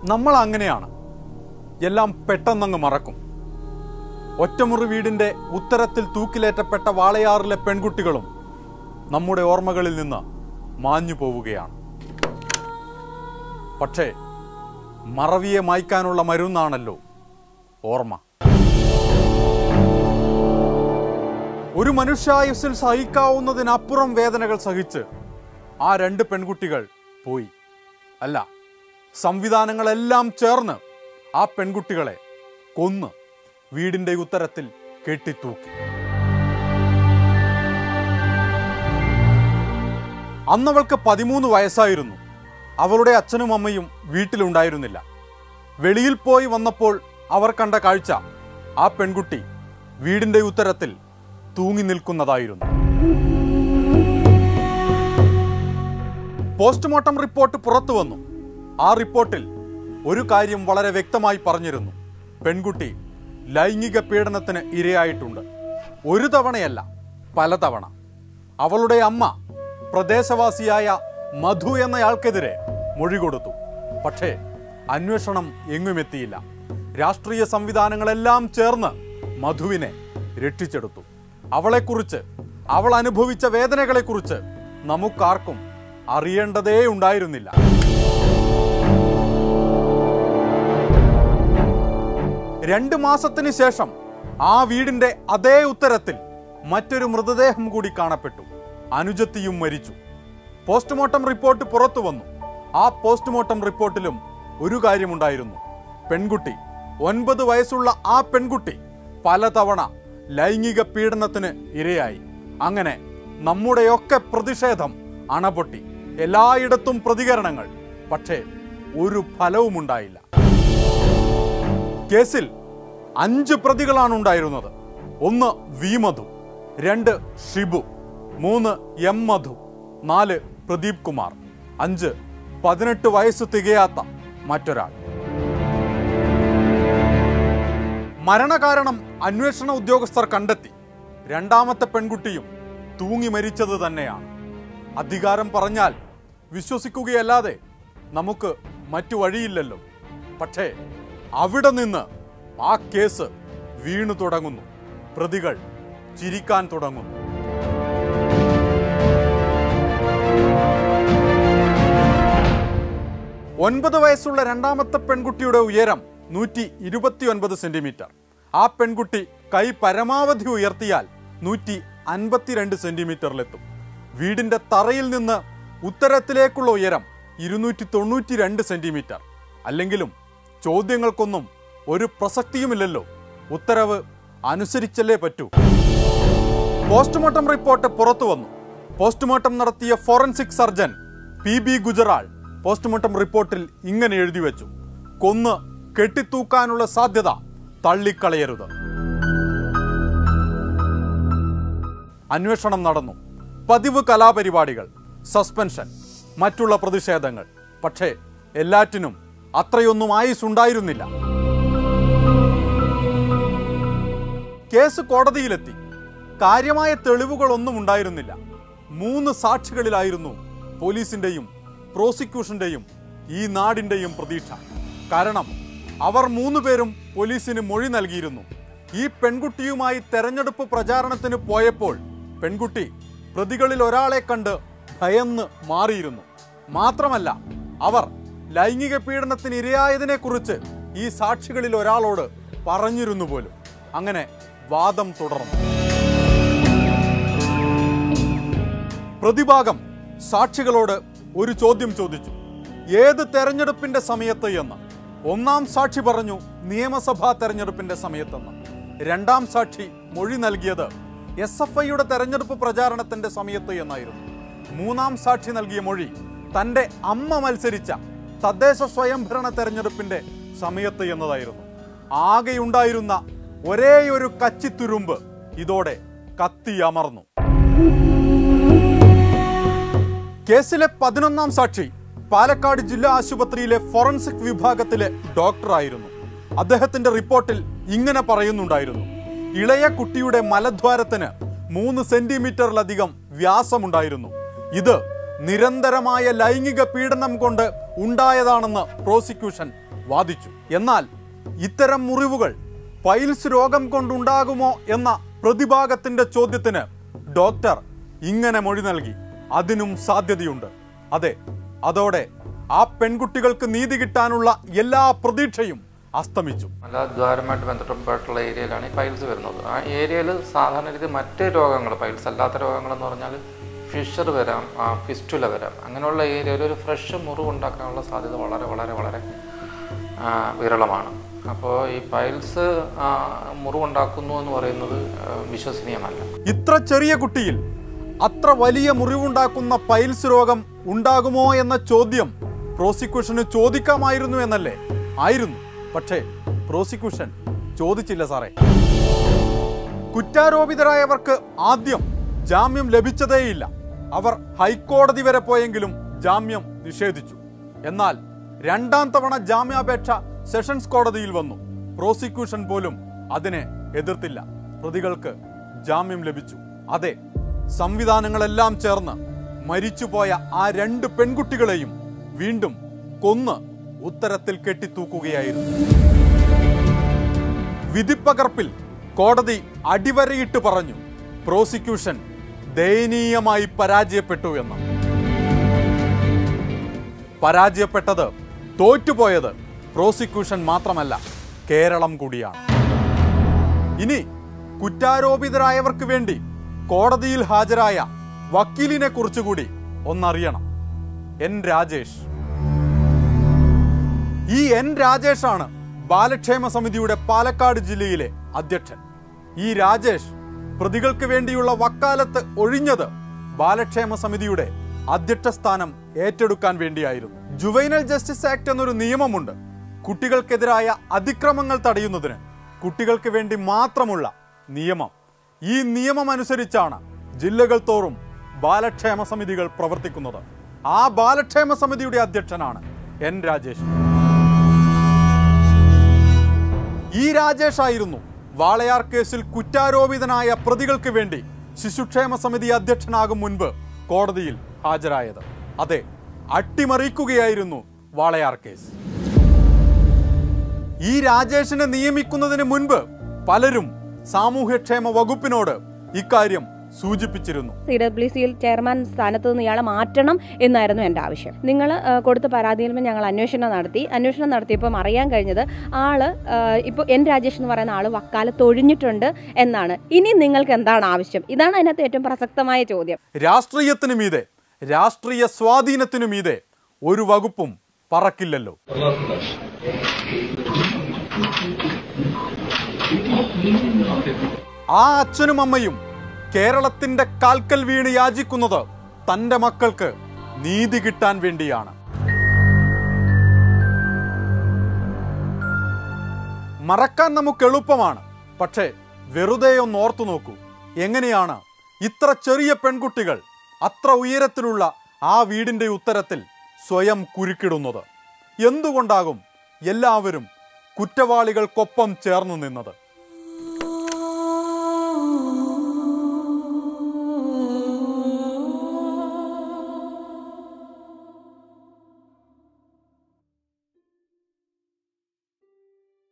നമ്മൾ അങ്ങനെയാണ് എല്ലാം പെട്ടെന്നങ്ങ് മറക്കും ഒറ്റമുറി വീടിന്റെ ഉത്തരത്തിൽ തൂക്കിലേറ്റപ്പെട്ട വാളയാറിലെ പെൺകുട്ടികളും നമ്മുടെ ഓർമ്മകളിൽ നിന്ന് മാഞ്ഞു പോവുകയാണ് പക്ഷേ മറവിയെ മായ്ക്കാനുള്ള മരുന്നാണല്ലോ ഓർമ്മ ഒരു മനുഷ്യായുസ്സിൽ സഹിക്കാവുന്നതിനപ്പുറം വേദനകൾ സഹിച്ച് ആ രണ്ട് പെൺകുട്ടികൾ പോയി അല്ല സംവിധാനങ്ങളെല്ലാം ചേർന്ന് ആ പെൺകുട്ടികളെ കൊന്ന് വീടിന്റെ ഉത്തരത്തിൽ കെട്ടിത്തൂക്കി അന്നവൾക്ക് പതിമൂന്ന് വയസ്സായിരുന്നു അവളുടെ അച്ഛനും അമ്മയും വീട്ടിലുണ്ടായിരുന്നില്ല വെളിയിൽ പോയി വന്നപ്പോൾ അവർ കണ്ട കാഴ്ച ആ പെൺകുട്ടി വീടിന്റെ ഉത്തരത്തിൽ തൂങ്ങി നിൽക്കുന്നതായിരുന്നു പോസ്റ്റ്മോർട്ടം റിപ്പോർട്ട് പുറത്തു വന്നു ആ റിപ്പോർട്ടിൽ ഒരു കാര്യം വളരെ വ്യക്തമായി പറഞ്ഞിരുന്നു പെൺകുട്ടി ലൈംഗിക പീഡനത്തിന് ഇരയായിട്ടുണ്ട് ഒരു തവണയല്ല പലതവണ അവളുടെ അമ്മ പ്രദേശവാസിയായ മധു എന്നയാൾക്കെതിരെ മൊഴി കൊടുത്തു പക്ഷേ അന്വേഷണം എങ്ങുമെത്തിയില്ല രാഷ്ട്രീയ സംവിധാനങ്ങളെല്ലാം ചേർന്ന് മധുവിനെ രക്ഷിച്ചെടുത്തു അവളെക്കുറിച്ച് അവൾ അനുഭവിച്ച വേദനകളെക്കുറിച്ച് നമുക്കാർക്കും അറിയേണ്ടതേ ഉണ്ടായിരുന്നില്ല രണ്ട് മാസത്തിന് ശേഷം ആ വീടിന്റെ അതേ ഉത്തരത്തിൽ മറ്റൊരു മൃതദേഹം കൂടി കാണപ്പെട്ടു അനുജത്തിയും മരിച്ചു പോസ്റ്റ്മോർട്ടം റിപ്പോർട്ട് പുറത്തു വന്നു ആ പോസ്റ്റ്മോർട്ടം റിപ്പോർട്ടിലും ഒരു കാര്യമുണ്ടായിരുന്നു പെൺകുട്ടി ഒൻപത് വയസ്സുള്ള ആ പെൺകുട്ടി പലതവണ ലൈംഗിക പീഡനത്തിന് ഇരയായി അങ്ങനെ നമ്മുടെയൊക്കെ പ്രതിഷേധം അണപൊട്ടി എല്ലായിടത്തും പ്രതികരണങ്ങൾ പക്ഷേ ഒരു ഫലവുമുണ്ടായില്ല കേസിൽ അഞ്ച് പ്രതികളാണ് ഉണ്ടായിരുന്നത് ഒന്ന് വി മധു രണ്ട് ഷിബു മൂന്ന് എം മധു നാല് പ്രദീപ് കുമാർ അഞ്ച് പതിനെട്ട് വയസ്സ് തികയാത്ത മറ്റൊരാൾ മരണകാരണം അന്വേഷണ ഉദ്യോഗസ്ഥർ കണ്ടെത്തി രണ്ടാമത്തെ പെൺകുട്ടിയും തൂങ്ങി മരിച്ചത് തന്നെയാണ് അധികാരം പറഞ്ഞാൽ വിശ്വസിക്കുകയല്ലാതെ നമുക്ക് മറ്റു വഴിയില്ലല്ലോ പക്ഷേ അവിടെ നിന്ന് ആ കേസ് വീണു തുടങ്ങുന്നു പ്രതികൾ ചിരിക്കാൻ തുടങ്ങുന്നു ഒൻപത് വയസ്സുള്ള രണ്ടാമത്തെ പെൺകുട്ടിയുടെ ഉയരം നൂറ്റി ഇരുപത്തിയൊൻപത് സെന്റിമീറ്റർ ആ പെൺകുട്ടി കൈ പരമാവധി ഉയർത്തിയാൽ നൂറ്റി അൻപത്തിരണ്ട് സെന്റിമീറ്ററിലെത്തും വീടിന്റെ തറയിൽ നിന്ന് ഉത്തരത്തിലേക്കുള്ള ഉയരം ഇരുന്നൂറ്റി തൊണ്ണൂറ്റി രണ്ട് സെന്റിമീറ്റർ അല്ലെങ്കിലും ചോദ്യങ്ങൾക്കൊന്നും ഒരു പ്രസക്തിയുമില്ലല്ലോ ഉത്തരവ് അനുസരിച്ചല്ലേ പറ്റൂ പോസ്റ്റ്മോർട്ടം റിപ്പോർട്ട് പുറത്തു വന്നു പോസ്റ്റ്മോർട്ടം നടത്തിയ forensic surgeon P B Gujral postmortem റിപ്പോർട്ടിൽ ഇങ്ങനെ എഴുതി വെച്ചു കൊന്ന് കെട്ടിത്തൂക്കാനുള്ള സാധ്യത തള്ളിക്കളയരുത് അന്വേഷണം നടന്നു പതിവ് കലാപരിപാടികൾ സസ്പെൻഷൻ മറ്റുള്ള പ്രതിഷേധങ്ങൾ പക്ഷേ എല്ലാറ്റിനും അത്രയൊന്നും ആയുസ് ഉണ്ടായിരുന്നില്ല കേസ് കോടതിയിലെത്തി കാര്യമായ തെളിവുകളൊന്നും ഉണ്ടായിരുന്നില്ല മൂന്ന് സാക്ഷികളിലായിരുന്നു പോലീസിന്റെയും പ്രോസിക്യൂഷന്റെയും ഈ നാടിന്റെയും പ്രതീക്ഷ കാരണം അവർ മൂന്ന് പേരും പോലീസിന് മൊഴി നൽകിയിരുന്നു ഈ പെൺകുട്ടിയുമായി തെരഞ്ഞെടുപ്പ് പ്രചാരണത്തിന് പോയപ്പോൾ പെൺകുട്ടി പ്രതികളിൽ ഒരാളെ കണ്ട് ഭയന്ന് മാറിയിരുന്നു മാത്രമല്ല അവർ ലൈംഗിക പീഡനത്തിന് ഇരയായതിനെ കുറിച്ച് ഈ സാക്ഷികളിൽ ഒരാളോട് പറഞ്ഞിരുന്നു പോലും അങ്ങനെ വാദം തുടർന്നു പ്രതിഭാഗം സാക്ഷികളോട് ഒരു ചോദ്യം ചോദിച്ചു ഏത് തെരഞ്ഞെടുപ്പിന്റെ സമയത്ത് എന്ന് ഒന്നാം സാക്ഷി പറഞ്ഞു നിയമസഭാ തെരഞ്ഞെടുപ്പിന്റെ സമയത്തെന്ന് രണ്ടാം സാക്ഷി മൊഴി നൽകിയത് എസ് എഫ് ഐയുടെ തെരഞ്ഞെടുപ്പ് പ്രചാരണത്തിന്റെ സമയത്ത് എന്നായിരുന്നു മൂന്നാം സാക്ഷി നൽകിയ മൊഴി തന്റെ അമ്മ മത്സരിച്ച തദ്ദേശ സ്വയംഭരണ തെരഞ്ഞെടുപ്പിന്റെ സമയത്ത് എന്നതായിരുന്നു ആകെയുണ്ടായിരുന്ന ഒരേയൊരു കച്ചിത്തുരുമ്പ് ഇതോടെ കത്തിയമർന്നു കേസിലെ പതിനൊന്നാം സാക്ഷി പാലക്കാട് ജില്ലാ ആശുപത്രിയിലെ ഫോറൻസിക് വിഭാഗത്തിലെ ഡോക്ടറായിരുന്നു അദ്ദേഹത്തിന്റെ റിപ്പോർട്ടിൽ ഇങ്ങനെ പറയുന്നുണ്ടായിരുന്നു ഇളയ കുട്ടിയുടെ മലദ്വാരത്തിന് മൂന്ന് സെന്റിമീറ്ററിലധികം വ്യാസമുണ്ടായിരുന്നു ഇത് നിരന്തരമായ ലൈംഗിക പീഡനം കൊണ്ട് ഉണ്ടായതാണെന്ന് പ്രോസിക്യൂഷൻ വാദിച്ചു എന്നാൽ ഇത്തരം മുറിവുകൾ പൈൽസ് രോഗം കൊണ്ടുണ്ടാകുമോ എന്ന പ്രതിഭാഗത്തിന്റെ ചോദ്യത്തിന് ഡോക്ടർ ഇങ്ങനെ മൊഴി നൽകി അതിനും സാധ്യതയുണ്ട് അതെ അതോടെ ആ പെൺകുട്ടികൾക്ക് നീതി കിട്ടാനുള്ള എല്ലാ പ്രതീക്ഷയും അസ്തമിച്ചു മലദ്വാരമായിട്ട് ബന്ധപ്പെട്ടുള്ള ഏരിയയിലാണ് ഈ പൈൽസ് വരുന്നത് ആ ഏരിയയിൽ സാധാരണ രീതി മറ്റ് രോഗങ്ങൾ പൈൽസ് അല്ലാത്ത രോഗങ്ങളെന്ന് പറഞ്ഞാൽ ഫിഷർ വരാം ആ ഫിസ്റ്റുല വരാം അങ്ങനെയുള്ള ഏരിയയിൽ ഒരു ഫ്രഷ് മുറിവ് ഉണ്ടാക്കാനുള്ള സാധ്യത വളരെ വളരെ വളരെ ആ, വിരളമാണ് അപ്പോൾ ഈ പൈൽസ് ആ, മുറിവുണ്ടാക്കുന്നു എന്ന് പറയുന്നത് ആ, വിശ്വസനീയമല്ല ഇത്ര ചെറിയ കുട്ടിയിൽ അത്ര വലിയ മുറിവുണ്ടാക്കുന്ന പൈൽസ് രോഗം ഉണ്ടാകുമോ എന്ന ചോദ്യം പ്രോസിക്യൂഷന് ചോദിക്കാമായിരുന്നു എന്നല്ലേ ആയിരുന്നു പക്ഷേ പ്രോസിക്യൂഷൻ ചോദിച്ചില്ല സാറേ കുറ്റാരോപിതരായവർക്ക് ആദ്യം ജാമ്യം ലഭിച്ചതേയില്ല അവർ ഹൈക്കോടതി വരെ പോയെങ്കിലും ജാമ്യം നിഷേധിച്ചു എന്നാൽ രണ്ടാം തവണ ജാമ്യാപേക്ഷ സെഷൻസ് കോടതിയിൽ വന്നു പ്രോസിക്യൂഷൻ പോലും അതിനെ എതിർത്തില്ല പ്രതികൾക്ക് ജാമ്യം ലഭിച്ചു അതെ സംവിധാനങ്ങളെല്ലാം ചേർന്ന് മരിച്ചുപോയ ആ രണ്ട് പെൺകുട്ടികളെയും വീണ്ടും കൊന്ന് ഉത്തരത്തിൽ കെട്ടിത്തൂക്കുകയായിരുന്നു വിധിപ്പകർപ്പിൽ കോടതി അടിവരയിട്ട് പറഞ്ഞു പ്രോസിക്യൂഷൻ ദയനീയമായി പരാജയപ്പെട്ടു എന്ന് പരാജയപ്പെട്ടത് തോറ്റുപോയത് പ്രോസിക്യൂഷൻ മാത്രമല്ല കേരളം കൂടിയാണ് ഇനി കുറ്റാരോപിതരായവർക്ക് വേണ്ടി കോടതിയിൽ ഹാജരായ വക്കീലിനെ കുറിച്ചുകൂടി ഒന്നറിയണം എൻ രാജേഷ് ഈ എൻ രാജേഷാണ് ബാലക്ഷേമ സമിതിയുടെ പാലക്കാട് ജില്ലയിലെ അധ്യക്ഷൻ ഈ രാജേഷ് പ്രതികൾക്ക് വേണ്ടിയുള്ള വക്കാലത്ത് ഒഴിഞ്ഞത് ബാലക്ഷേമ സമിതിയുടെ അധ്യക്ഷ സ്ഥാനം ഏറ്റെടുക്കാൻ വേണ്ടിയായിരുന്നു ജുവൈനൽ ജസ്റ്റിസ് ആക്ട് എന്നൊരു നിയമമുണ്ട് കുട്ടികൾക്കെതിരായ അതിക്രമങ്ങൾ തടയുന്നതിന് കുട്ടികൾക്ക് വേണ്ടി മാത്രമുള്ള നിയമം ഈ നിയമം അനുസരിച്ചാണ് ജില്ലകൾ തോറും ബാലക്ഷേമ സമിതികൾ പ്രവർത്തിക്കുന്നത് ആ ബാലക്ഷേമ സമിതിയുടെ അധ്യക്ഷനാണ് എൻ രാജേഷ് ഈ രാജേഷ് ആയിരുന്നു വാളയാർ കേസിൽ കുറ്റാരോപിതനായ പ്രതികൾക്ക് വേണ്ടി ശിശുക്ഷേമ സമിതി അധ്യക്ഷനാകും മുൻപ് കോടതിയിൽ ഹാജരായത് അതെ അട്ടിമറിക്കുകയായിരുന്നു വാളയാർ കേസ് ഈ രാജേഷിനെ നിയമിക്കുന്നതിന് മുൻപ് പലരും സാമൂഹ്യക്ഷേമ വകുപ്പിനോട് ഇക്കാര്യം സൂചിപ്പിച്ചിരുന്നു സി ഡബ്ല്യു സിയിൽ ചെയർമാൻ സ്ഥാനത്ത് നിന്ന് ഇയാളെ മാറ്റണം എന്നായിരുന്നു എൻ്റെ ആവശ്യം നിങ്ങൾ കൊടുത്ത പരാതിയിൽ ഞങ്ങൾ അന്വേഷണം നടത്തി അന്വേഷണം നടത്തിയപ്പം അറിയാൻ കഴിഞ്ഞത് ആള് ഇപ്പോൾ എൻ രാജേഷ് എന്ന് പറയുന്ന ആൾ വക്കാലത്ത് ഒഴിഞ്ഞിട്ടുണ്ട് എന്നാണ് ഇനി നിങ്ങൾക്ക് എന്താണ് ആവശ്യം ഇതാണ് അതിനകത്ത് ഏറ്റവും പ്രസക്തമായ ചോദ്യം രാഷ്ട്രീയത്തിനു മീതെ രാഷ്ട്രീയ സ്വാധീനത്തിനു മീതെ ഒരു വകുപ്പും പറക്കില്ലല്ലോ ആ അച്ഛനും അമ്മയും കേരളത്തിന്റെ കാൽക്കൽ വീണ് യാചിക്കുന്നത് തന്റെ മക്കൾക്ക് നീതി കിട്ടാൻ വേണ്ടിയാണ് മറക്കാൻ നമുക്ക് എളുപ്പമാണ് പക്ഷേ വെറുതെ ഒന്ന് ഓർത്തു നോക്കൂ എങ്ങനെയാണ് ഇത്ര ചെറിയ പെൺകുട്ടികൾ അത്ര ഉയരത്തിലുള്ള ആ വീടിന്റെ ഉത്തരത്തിൽ സ്വയം കുരുക്കിടുന്നത് എന്തുകൊണ്ടാകും എല്ലാവരും കുറ്റവാളികൾക്കൊപ്പം ചേർന്ന് നിന്നത്